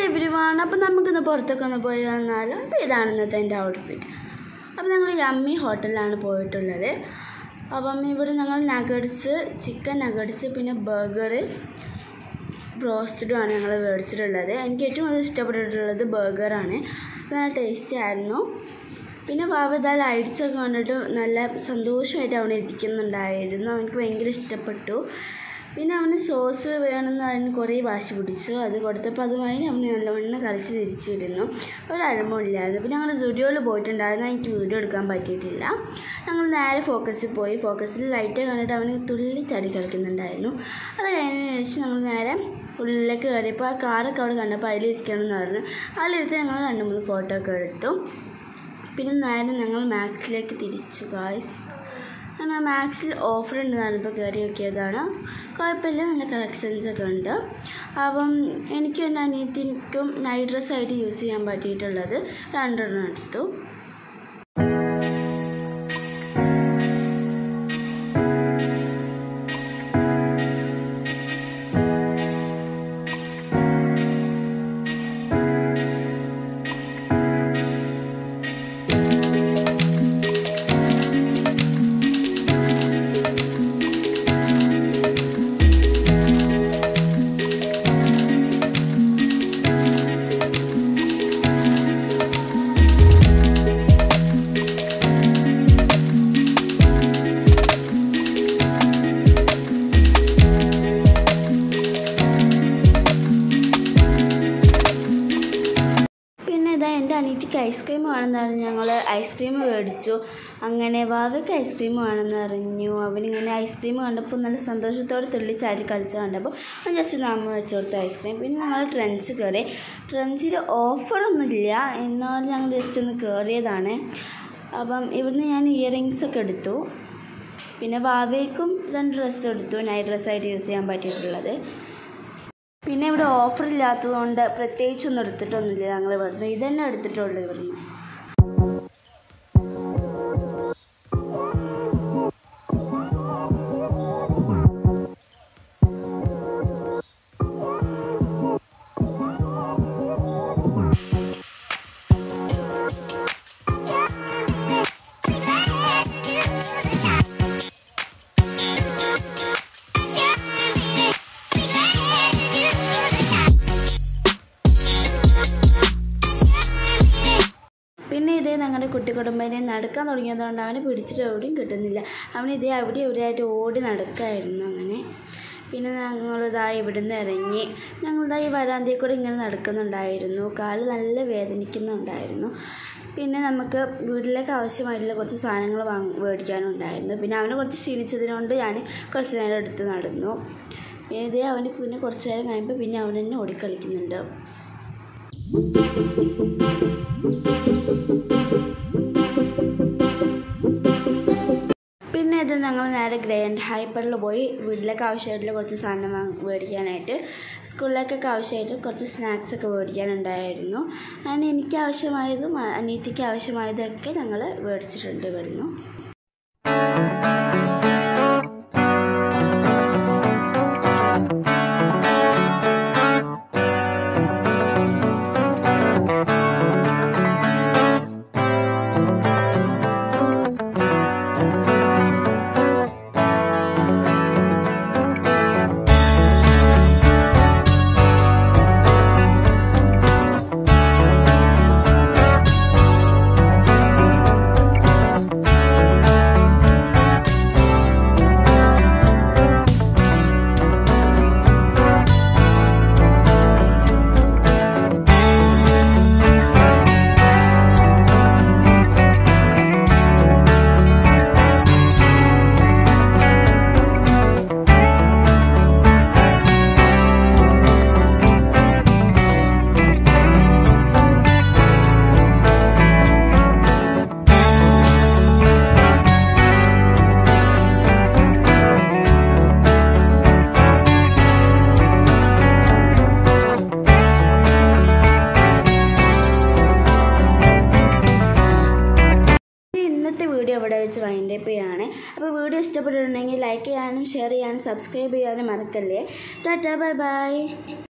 every one അപ്പം നമുക്കിന്ന് പുറത്തൊക്കെ ഒന്ന് പോയി വന്നാലും അപ്പോൾ ഇതാണ് ഇന്നത്തെ എൻ്റെ ഔട്ട്ഫിറ്റ് അപ്പോൾ ഞങ്ങൾ യമ്മി ഹോട്ടലിലാണ് പോയിട്ടുള്ളത് അപ്പം ഇവിടെ ഞങ്ങൾ നഗറ്റ്സ് ചിക്കൻ നഗറ്റ്സ് പിന്നെ ബർഗർ ബ്രോസ്റ്റഡുമാണ് ഞങ്ങൾ മേടിച്ചിട്ടുള്ളത് എനിക്ക് ഏറ്റവും കൂടുതൽ ഇഷ്ടപ്പെട്ടിട്ടുള്ളത് ബർഗറാണ് നല്ല ടേസ്റ്റി ആയിരുന്നു പിന്നെ വാവത ലൈറ്റ്സ് ഒക്കെ കണ്ടിട്ട് നല്ല സന്തോഷമായിട്ട് അവനെ ഇരിക്കുന്നുണ്ടായിരുന്നു അവനക്ക് ഭയങ്കര ഇഷ്ടപ്പെട്ടു പിന്നെ അവന് സോസ് വേണമെന്ന് അവന് കുറേ വാശി പിടിച്ചു അത് കൊടുത്തപ്പോൾ അതുമായി അവന് നല്ലവണ്ണം കളിച്ച് തിരിച്ചിരുന്നു ഒരു അലമ്പുമില്ലായിരുന്നു പിന്നെ ഞങ്ങൾ സ്റ്റുഡിയോയിൽ പോയിട്ടുണ്ടായിരുന്നു എനിക്ക് വീഡിയോ എടുക്കാൻ പറ്റിയിട്ടില്ല ഞങ്ങൾ നേരെ ഫോക്കസിൽ പോയി ഫോക്കസിൽ ലൈറ്റ് കണ്ടിട്ട് അവന് തുള്ളി ചടി കളിക്കുന്നുണ്ടായിരുന്നു അത് കഴിഞ്ഞതിന് ശേഷം ഞങ്ങൾ നേരെ ഉള്ളിലേക്ക് കയറിയപ്പോൾ ആ കാറൊക്കെ അവിടെ കണ്ടപ്പോൾ അതിൽ ഇരിക്കണം എന്ന് പറഞ്ഞു അതിലെടുത്ത് ഞങ്ങൾ രണ്ട് മൂന്ന് ഫോട്ടോ ഒക്കെ എടുത്തു പിന്നെ നേരെ ഞങ്ങൾ മാക്സിലേക്ക് തിരിച്ചു ഗായ്സ് അങ്ങനെ മാക്സിൽ ഓഫർ ഉണ്ട് ഞാനിപ്പോൾ കയറി നോക്കിയതാണ് കുഴപ്പമില്ല നല്ല കളക്ഷൻസ് ഒക്കെ ഉണ്ട് അപ്പം എനിക്കും എൻ്റെ അനിയത്തിനും നൈറ്റ് ഡ്രസ്സായിട്ട് യൂസ് ചെയ്യാൻ പറ്റിയിട്ടുള്ളത് രണ്ടെണ്ണം എടുത്തു പിന്നെ ഇതാ എൻ്റെ അനിയത്തിക്ക് ഐസ്ക്രീം വേണമെന്ന് പറഞ്ഞ് ഞങ്ങൾ ഐസ്ക്രീം മേടിച്ചു അങ്ങനെ വാവയ്ക്ക് ഐസ്ക്രീം വേണമെന്ന് അറിഞ്ഞു അവനിങ്ങനെ ഐസ്ക്രീം കണ്ടപ്പോൾ നല്ല സന്തോഷത്തോടെ തുള്ളി ചാടി കളിച്ച് കണ്ടപ്പോൾ ഞാൻ ജസ്റ്റ് നാമ വെച്ച് കൊടുത്ത ഐസ്ക്രീം പിന്നെ ഞങ്ങൾ ട്രെൻഡ്സ് കയറി ട്രെൻഡ്സിൽ ഓഫറൊന്നുമില്ല എന്നാൽ ഞങ്ങൾ ജസ്റ്റ് ഒന്ന് കയറിയതാണ് അപ്പം ഇവിടുന്ന് ഞാൻ ഇയറിങ്സ് ഒക്കെ എടുത്തു പിന്നെ വാവയ്ക്കും രണ്ട് ഡ്രസ്സ് എടുത്തു നൈറ്റ് ഡ്രസ്സായിട്ട് യൂസ് ചെയ്യാൻ പറ്റിയിട്ടുള്ളത് പിന്നെ ഇവിടെ ഓഫർ ഇല്ലാത്തതുകൊണ്ട് പ്രത്യേകിച്ചൊന്നും എടുത്തിട്ടൊന്നുമില്ല ഞങ്ങൾ ഇവിടുന്ന് ഇതന്നെ എടുത്തിട്ടുള്ളൂ ഇവിടുന്ന് പിന്നെ ഇതേ ഞങ്ങളുടെ കുട്ടി കുടുംബനെ നടക്കാൻ തുടങ്ങിയതുകൊണ്ട് അവനെ പിടിച്ചിട്ട് എവിടെയും കിട്ടുന്നില്ല അവൻ ഇതേ അവിടെ ഇവിടെയായിട്ട് ഓടി നടക്കായിരുന്നു അങ്ങനെ പിന്നെ ഞങ്ങളിതാ ഇവിടുന്ന് ഇറങ്ങി ഞങ്ങളിതാ ഈ വരാന്തയിൽ കൂടെ ഇങ്ങനെ നടക്കുന്നുണ്ടായിരുന്നു കാല് നല്ല വേദനിക്കുന്നുണ്ടായിരുന്നു പിന്നെ നമുക്ക് വീട്ടിലേക്ക് ആവശ്യമായിട്ടുള്ള കുറച്ച് സാധനങ്ങൾ വാങ്ങി മേടിക്കാനുണ്ടായിരുന്നു പിന്നെ അവനെ കുറച്ച് ക്ഷീണിച്ചതിനോണ്ട് ഞാൻ കുറച്ച് നേരം എടുത്ത് നടന്നു പിന്നെ ഇതേ അവന് പിന്നെ കുറച്ച് നേരം കഴിയുമ്പോൾ പിന്നെ അവൻ തന്നെ ഓടിക്കളിക്കുന്നുണ്ട് പിന്നെ ഇത് ഞങ്ങൾ നേരെ ഗ്രേൻഡ് ഹൈപ്പറിൽ പോയി വീട്ടിലേക്ക് ആവശ്യമായിട്ടുള്ള കുറച്ച് സാധനം വാങ്ങ മേടിക്കാനായിട്ട് സ്കൂളിലേക്കൊക്കെ ആവശ്യമായിട്ട് കുറച്ച് സ്നാക്സ് ഒക്കെ മേടിക്കാനുണ്ടായിരുന്നു അങ്ങനെ എനിക്ക് ആവശ്യമായതും അ- അനിയത്തിക്ക് ആവശ്യമായതൊക്കെ ഞങ്ങൾ മേടിച്ചിട്ടുണ്ട് ഇവിടുന്ന് ഇന്നത്തെ വീഡിയോ ഇവിടെ വെച്ച് വൈൻഡ് അപ്പ് ചെയ്യാണ് അപ്പോൾ വീഡിയോ ഇഷ്ടപ്പെട്ടിട്ടുണ്ടെങ്കിൽ ലൈക്ക് ചെയ്യാനും ഷെയർ ചെയ്യാനും സബ്സ്ക്രൈബ് ചെയ്യാനും മറക്കല്ലേ ടാറ്റാ ബൈ ബൈ